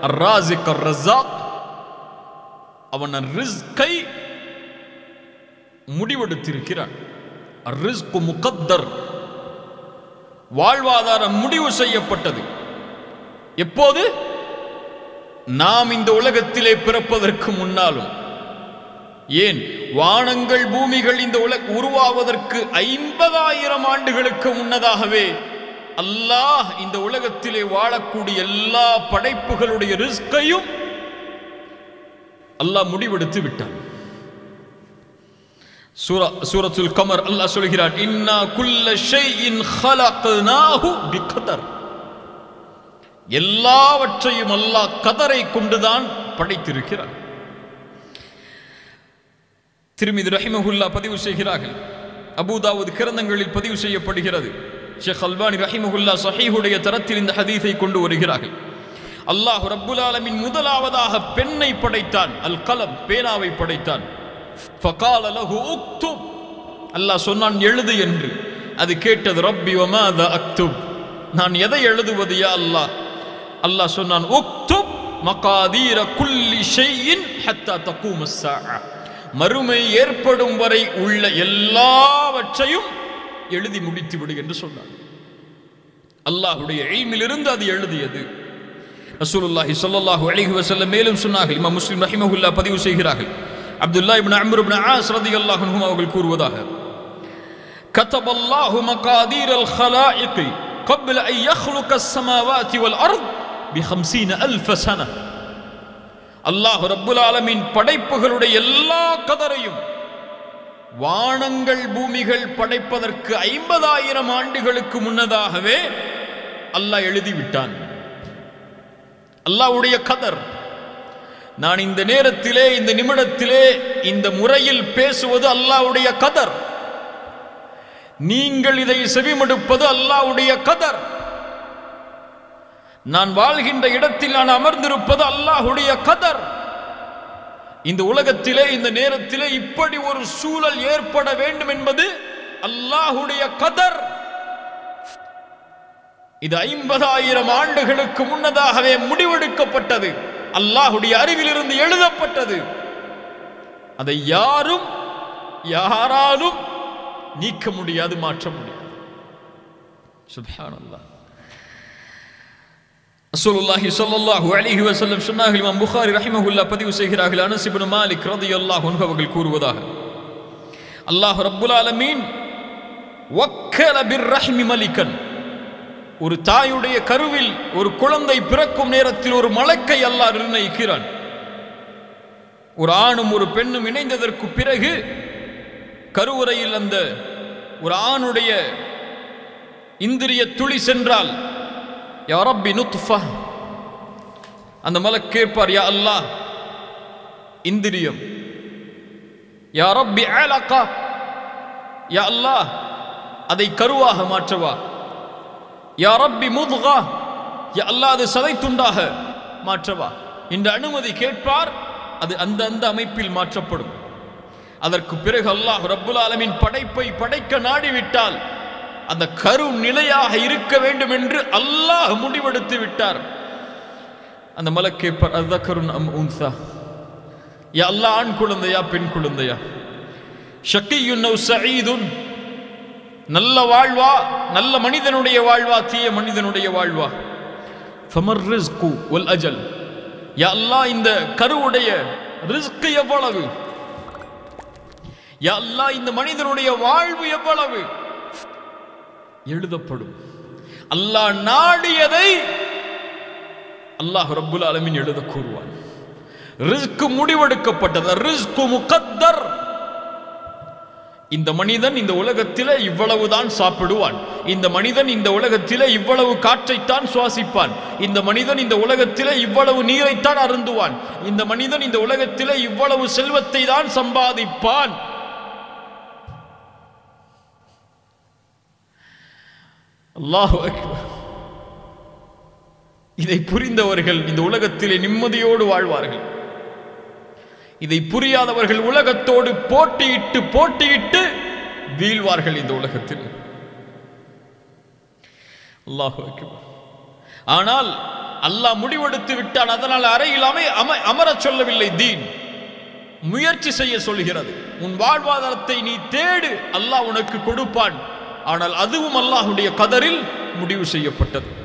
அர்ராசிக் ரஸாக் அவன் ரிஸ்கை முடிவெடுத்திருக்கிறான் ரிஸ்கு முகத்தர் வாழ்வாதாரம் முடிவு செய்யப்பட்டது எப்போது நாம் இந்த உலகத்திலே பிறப்பதற்கு முன்னாலும் ஏன் வானங்கள் பூமிகள் இந்த உலக உருவாவதற்கு ஐம்பதாயிரம் ஆண்டுகளுக்கு முன்னதாகவே அல்லாஹ் இந்த உலகத்திலே வாழக்கூடிய எல்லா படைப்புகளுடைய ரிஸ்கையும் அல்லாஹ் முடிவெடுத்து விட்டான் சூரா சூரத்துல் கமர் அல்லாஹ் சொல்கிறான் இன்னா குல்ல ஷைஇன் ஹலக்னாஹு பிகதர் எல்லாவற்றையும் அல்லாஹ் கதரை கொண்டுதான் படைத்திருக்கிறான் திருமிதி ரஹிமஹுல்லா பதிவு செய்கிறார்கள் அபூதாவுத் கிரந்தங்களில் பதிவு செய்யப்படுகிறது ஷேக் அல்பானி ரஹிமஹுல்லா சஹீஹுடைய தரத்தில் இந்த ஹதீஸை கொண்டு வருகிறார்கள் அல்லாஹ் ரப்புல் ஆலமின் முதலாவதாக பெண்ணை படைத்தான் அல் கலம் பேனாவை படைத்தான் ஃபகால லஹு உக்துப் அல்லாஹ் சொன்னான் எழுது என்று அது கேட்டது ரப்பி வமாத அக்துப் நான் எதை எழுதுவது யா அல்லாஹ் அல்லாஹ் சொன்னான் உக்துப் மகாதீர குல்லி ஷைஇன் ஹத்தா தக்கூம ஸாஅ மறுமை ஏற்படும் வரை உள்ள எல்லாவற்றையும் எழுதி முடித்து விடு என்று சொன்னான் அல்லாஹ்வுடைய இல்மிலிருந்து அது எழுதியது ரசூலுல்லாஹி ஸல்லல்லாஹு அலைஹி வஸல்லம் மேலும் சொன்னார்கள் இமாம் முஸ்லிம் ரஹிமஹுல்லா பதிவு செய்கிறார்கள் அப்துல்லா இப்னு அம்ர் இப்னு ஆஸ் ரலியல்லாஹு அன்ஹும் அவர்கள் கூறுவதாக كتب الله مقادير الخلائق قبل أن يخلق السماوات والأرض بخمسين ألف سنة அல்லாஹ் ரப்புல் ஆலமின் படைப்புகளுடைய எல்லா கதரையும் வானங்கள் பூமிகள் படைப்பதற்கு ஐம்பதாயிரம் ஆண்டுகளுக்கு முன்னதாகவே அல்லாஹ் எழுதிவிட்டான் அல்லாஹ்வுடைய கதர் நான் இந்த நேரத்திலே இந்த நிமிடத்திலே இந்த முறையில் பேசுவது அல்லாஹ்வுடைய கதர் நீங்கள் இதை செவிமடுப்பது அல்லாஹ்வுடைய கதர் நான் வாழ்கின்ற இடத்தில் நான் அமர்ந்திருப்பது அல்லாஹுடைய கதர் இந்த உலகத்திலே இந்த நேரத்திலே இப்படி ஒரு சூழல் ஏற்பட வேண்டும் என்பது அல்லாஹுடைய கதர் இது ஐம்பதாயிரம் ஆண்டுகளுக்கு முன்னதாகவே முடிவெடுக்கப்பட்டது அல்லாஹுடைய அறிவிலிருந்து எழுதப்பட்டது அதை யாரும் யாராலும் நீக்க முடியாது மாற்ற முடியாது சுப்ஹானல்லாஹ் ரசூலுல்லாஹி ஸல்லல்லாஹு அலைஹி வஸல்லம் சொன்னார்கள் இமாம் புகாரி ரஹிமஹுல்லா பதிவு செய்கிறார்கள் அனஸ் இப்னு மாலிக் ரலியல்லாஹு அன்ஹு அவர்கள் கூறுவதாக அல்லாஹ் ரப்புல் ஆலமீன் வக்கல பிர்ரஹ்மி மலிகன் ஒரு தாயுடைய கருவில் ஒரு குழந்தை பிறக்கும் நேரத்தில் ஒரு மலக்கை அல்லாஹ் நிர்ணயிக்கிறான் ஒரு ஆணும் ஒரு பெண்ணும் இணைந்ததற்கு பிறகு கருவறையில் அந்த ஒரு ஆணுடைய இந்திரிய துளி சென்றால் யா ரப்பி நுத்ஃபா அந்த மலக் கேட்பார் யா அல்லாஹ் இந்திரியம் யா ரப்பி அலகா யா அல்லாஹ் அதை கருவாக மாற்றவா யா ரப்பி முதுகா யா அல்லாஹ் அது சதை துண்டாக மாற்றவா இந்த அனுமதி கேட்பார் அது அந்த அந்த அமைப்பில் மாற்றப்படும் அதற்கு பிறகு அல்லாஹ் ரப்புல் ஆலமின் படைப்பை படைக்க நாடிவிட்டால் அந்த கரு நிலையாக இருக்க வேண்டும் என்று அல்லாஹ் முடிவெடுத்து விட்டார் அந்த மலக்கேப்பர் அத்தக்கருன் அம் உன்சா யா அல்லாஹ் ஆண் குழந்தையா பெண் குழந்தையா ஷக்கியுன் நவ் சயீதுன் நல்ல வாழ்வா நல்ல மனிதனுடைய வாழ்வா தீய மனிதனுடைய வாழ்வா ஃபமர் ரிஸ்கு வல் அஜல் யா அல்லாஹ் இந்த கருவுடைய ரிஸ்க் எவ்வளவு யா அல்லாஹ் இந்த மனிதனுடைய வாழ்வு எவ்வளவு எழுதப்படும் அல்லாஹ் நாடியதை அல்லாஹ் ரப்புல் ஆலமீன் எழுத கூறுவான் ரிஸ்க் முடிவெடுக்கப்பட்டது ரிஸ்கு முகத்தர் இந்த மனிதன் இந்த உலகத்திலே இவ்வளவுதான் சாப்பிடுவான் இந்த மனிதன் இந்த உலகத்திலே இவ்வளவு காற்றைத்தான் சுவாசிப்பான் இந்த மனிதன் இந்த உலகத்திலே இவ்வளவு நீரைத்தான் அருந்துவான் இந்த மனிதன் இந்த உலகத்திலே இவ்வளவு செல்வத்தை தான் சம்பாதிப்பான் அல்லாஹ் இதை புரிந்தவர்கள் இந்த உலகத்திலே நிம்மதியோடு வாழ்வார்கள் இதை புரியாதவர்கள் உலகத்தோடு போட்டியிட்டு போட்டியிட்டு வீழ்வார்கள் இந்த உலகத்தில் அல்லாஹ் ஆனால் அல்லாஹ் முடிவெடுத்து விட்டான் அதனால் அறையில் அமை அம அமரச் சொல்லவில்லை தீன் முயற்சி செய்ய சொல்கிறது உன் வாழ்வாதாரத்தை நீ தேடு அல்லாஹ் உனக்கு கொடுப்பான் ஆனால் அதுவும் அல்லாஹ்வுடைய கதரில் முடிவு செய்யப்பட்டது